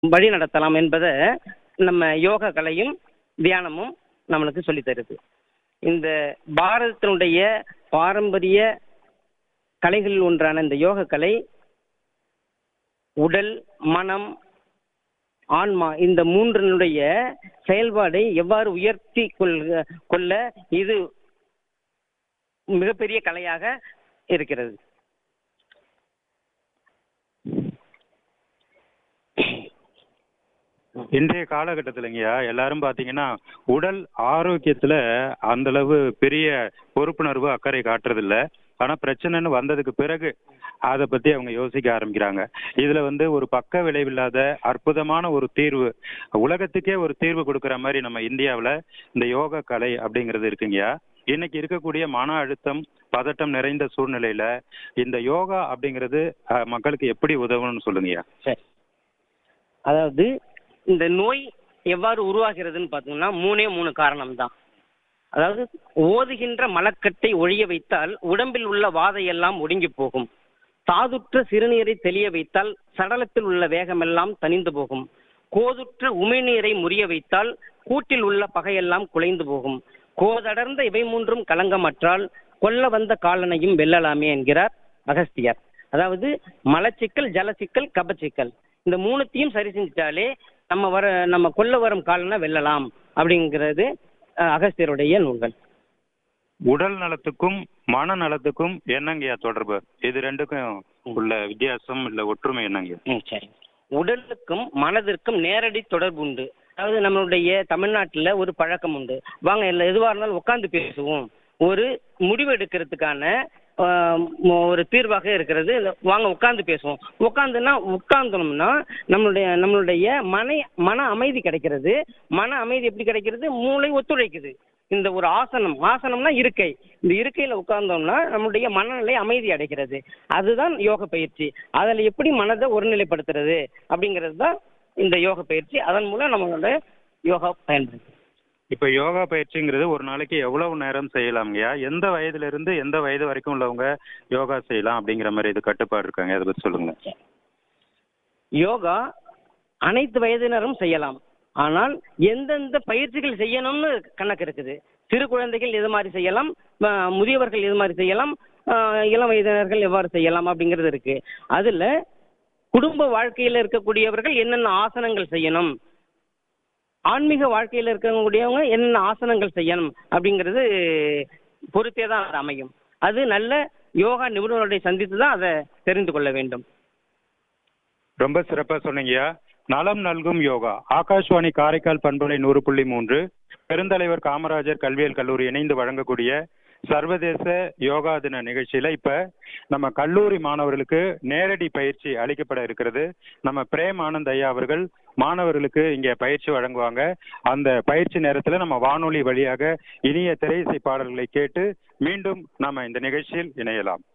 வழி நடத்தலாம் என்பதை நம்ம யோக கலையும் தியானமும் நம்மளுக்கு சொல்லித் தருது இந்த பாரதத்தினுடைய பாரம்பரிய கலைகளில் ஒன்றான இந்த யோக கலை உடல் மனம் ஆன்மா இந்த மூன்றினுடைய செயல்பாடை எவ்வாறு உயர்த்தி கொள்க கொள்ள இது மிகப்பெரிய கலையாக இருக்கிறது இன்றைய காலகட்டத்திலங்கய்யா எல்லாரும் பாத்தீங்கன்னா உடல் ஆரோக்கியத்துல அந்த அளவு பெரிய பொறுப்புணர்வு அக்கறை காட்டுறதில்ல ஆனா பிரச்சனைன்னு வந்ததுக்கு பிறகு அதை பத்தி அவங்க யோசிக்க ஆரம்பிக்கிறாங்க இதுல வந்து ஒரு பக்க விளைவில்லாத அற்புதமான ஒரு தீர்வு உலகத்துக்கே ஒரு தீர்வு கொடுக்கிற மாதிரி நம்ம இந்தியாவுல இந்த யோக கலை அப்படிங்கிறது இருக்குங்கய்யா இன்னைக்கு இருக்கக்கூடிய மன அழுத்தம் பதட்டம் நிறைந்த சூழ்நிலையில இந்த யோகா அப்படிங்கிறது அஹ், மக்களுக்கு எப்படி உதவும்னு சொல்லுங்கய்யா சரி அதாவது இந்த நோய் எவ்வாறு உருவாகிறதுன்னு பார்த்தீங்கன்னா மூணே மூணு காரணம் தான் அதாவது ஓதுகின்ற மலக்கட்டை ஒழிய வைத்தால் உடம்பில் உள்ள வாதையெல்லாம் ஒடுங்கி போகும் தாதுற்ற சிறுநீரை தெளிய வைத்தால் சடலத்தில் உள்ள வேகமெல்லாம் தணிந்து போகும் கோதுற்ற உமிழ்நீரை முறிய வைத்தால் கூட்டில் உள்ள பகையெல்லாம் குலைந்து போகும் கோதடர்ந்த இவை மூன்றும் கலங்கமற்றால் கொல்ல வந்த காலனையும் வெல்லலாமே என்கிறார் அகஸ்தியர் அதாவது மலச்சிக்கல் ஜலச்சிக்கல் கபச்சிக்கல் இந்த மூணுத்தையும் சரி செஞ்சுட்டாலே நம்ம வர நம்ம கொல்ல வரும் காலனை வெல்லலாம் அப்படிங்கிறது அஹ், அகஸ்தியருடைய நூல்கள் உடல் நலத்துக்கும் மன நலத்துக்கும் என்னங்கய்யா தொடர்பு இது ரெண்டுக்கும் உள்ள வித்தியாசம் இல்ல ஒற்றுமை என்னங்க ம் சரி உடலுக்கும் மனதிற்கும் நேரடி தொடர்பு உண்டு அதாவது நம்மளுடைய தமிழ்நாட்டில் ஒரு பழக்கம் உண்டு வாங்க இல்லை எதுவாக இருந்தாலும் உட்காந்து பேசுவோம் ஒரு முடிவு எடுக்கிறதுக்கான ஆஹ், ஒரு தீர்வாக இருக்கிறது இந்த வாங்க உட்காந்து பேசுவோம் உட்காந்துன்னா உட்கார்ந்தோம்னா நம்மளுடைய நம்மளுடைய மன மன அமைதி கிடைக்கிறது மன அமைதி எப்படி கிடைக்கிறது மூளை ஒத்துழைக்குது இந்த ஒரு ஆசனம் ஆசனம்னா இருக்கை இந்த இருக்கையில உட்கார்ந்தோம்னா நம்முடைய மனநிலை அமைதி அடைகிறது அதுதான் யோக பயிற்சி அதில் எப்படி மனதை ஒருநிலைப்படுத்துறது அப்படிங்கிறது தான் இந்த யோக பயிற்சி அதன் மூலம் நம்மளோட யோகா பயன்படுது இப்ப யோகா பயிற்சிங்கிறது ஒரு நாளைக்கு எவ்வளவு நேரம் செய்யலாம்ங்கய்யா எந்த வயதுல இருந்து எந்த வயது வரைக்கும் உள்ளவங்க யோகா செய்யலாம் அப்படிங்கிற மாதிரி இது கட்டுப்பாடு இருக்காங்க அதை பத்தி சொல்லுங்க யோகா அனைத்து வயதினரும் செய்யலாம் ஆனால் எந்தெந்த பயிற்சிகள் செய்யணும்னு கணக்கு இருக்குது சிறு குழந்தைகள் எது மாதிரி செய்யலாம் அஹ் முதியவர்கள் எது மாதிரி செய்யலாம் அஹ் இளம் வயதினர்கள் எவ்வாறு செய்யலாம் அப்படிங்கிறது இருக்கு அதுல குடும்ப வாழ்க்கையில இருக்கக்கூடியவர்கள் என்னென்ன ஆசனங்கள் செய்யணும் ஆன்மீக வாழ்க்கையில இருக்கக்கூடியவங்க என்னென்ன ஆசனங்கள் செய்யணும் அப்படிங்கிறது பொறுத்தே தான் அது அமையும் அது நல்ல யோகா நிபுணர்களை சந்தித்து தான் அதை தெரிந்து கொள்ள வேண்டும் ரொம்ப சிறப்பா சொன்னீங்கய்யா நலம் நல்கும் யோகா ஆகாஷ்வாணி காரைக்கால் பண்பலை நூறு புள்ளி மூன்று பெருந்தலைவர் காமராஜர் கல்வியியல் கல்லூரி இணைந்து வழங்கக்கூடிய சர்வதேச யோகா தின நிகழ்ச்சியில இப்ப நம்ம கல்லூரி மாணவர்களுக்கு நேரடி பயிற்சி அளிக்கப்பட இருக்கிறது நம்ம பிரேம் ஆனந்த் ஐயா அவர்கள் மாணவர்களுக்கு இங்க பயிற்சி வழங்குவாங்க அந்த பயிற்சி நேரத்துல நம்ம வானொலி வழியாக இனிய திரையிசை பாடல்களை கேட்டு மீண்டும் நாம இந்த நிகழ்ச்சியில் இணையலாம்